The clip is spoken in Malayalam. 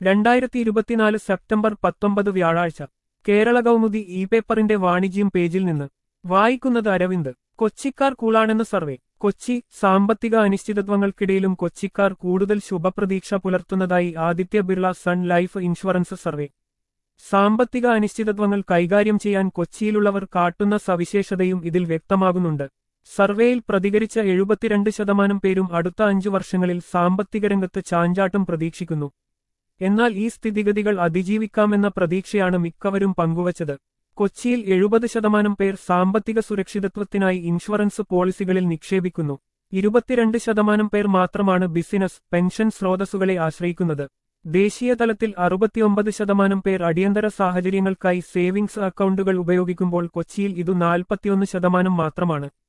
രണ്ടായിരത്തി ഇരുപത്തിനാല് സെപ്റ്റംബർ പത്തൊമ്പത് വ്യാഴാഴ്ച കേരള കൗമുദി ഇ പേപ്പറിന്റെ വാണിജ്യം പേജിൽ നിന്ന് വായിക്കുന്നത് അരവിന്ദ് കൊച്ചിക്കാർ കൂളാണെന്ന് സർവേ കൊച്ചി സാമ്പത്തിക അനിശ്ചിതത്വങ്ങൾക്കിടയിലും കൊച്ചിക്കാർ കൂടുതൽ ശുഭപ്രതീക്ഷ പുലർത്തുന്നതായി Aditya Birla sun life insurance survey സാമ്പത്തിക അനിശ്ചിതത്വങ്ങൾ കൈകാര്യം ചെയ്യാൻ കൊച്ചിയിലുള്ളവർ കാട്ടുന്ന സവിശേഷതയും ഇതിൽ വ്യക്തമാകുന്നുണ്ട് സർവേയിൽ പ്രതികരിച്ച എഴുപത്തിരണ്ട് ശതമാനം പേരും അടുത്ത അഞ്ചു വർഷങ്ങളിൽ സാമ്പത്തിക രംഗത്ത് ചാഞ്ചാട്ടം പ്രതീക്ഷിക്കുന്നു എന്നാൽ ഈ സ്ഥിതിഗതികൾ അതിജീവിക്കാമെന്ന പ്രതീക്ഷയാണ് മിക്കവരും പങ്കുവച്ചത് കൊച്ചിയിൽ എഴുപത് ശതമാനം പേർ സാമ്പത്തിക സുരക്ഷിതത്വത്തിനായി ഇൻഷുറൻസ് പോളിസികളിൽ നിക്ഷേപിക്കുന്നു ഇരുപത്തിരണ്ട് ശതമാനം പേർ മാത്രമാണ് ബിസിനസ് പെൻഷൻ സ്രോതസ്സുകളെ ആശ്രയിക്കുന്നത് ദേശീയ തലത്തിൽ അറുപത്തിയൊമ്പത് ശതമാനം പേർ അടിയന്തര സാഹചര്യങ്ങൾക്കായി സേവിംഗ്സ് അക്കൗണ്ടുകൾ ഉപയോഗിക്കുമ്പോൾ കൊച്ചിയിൽ ഇതു നാൽപ്പത്തിയൊന്ന് ശതമാനം മാത്രമാണ്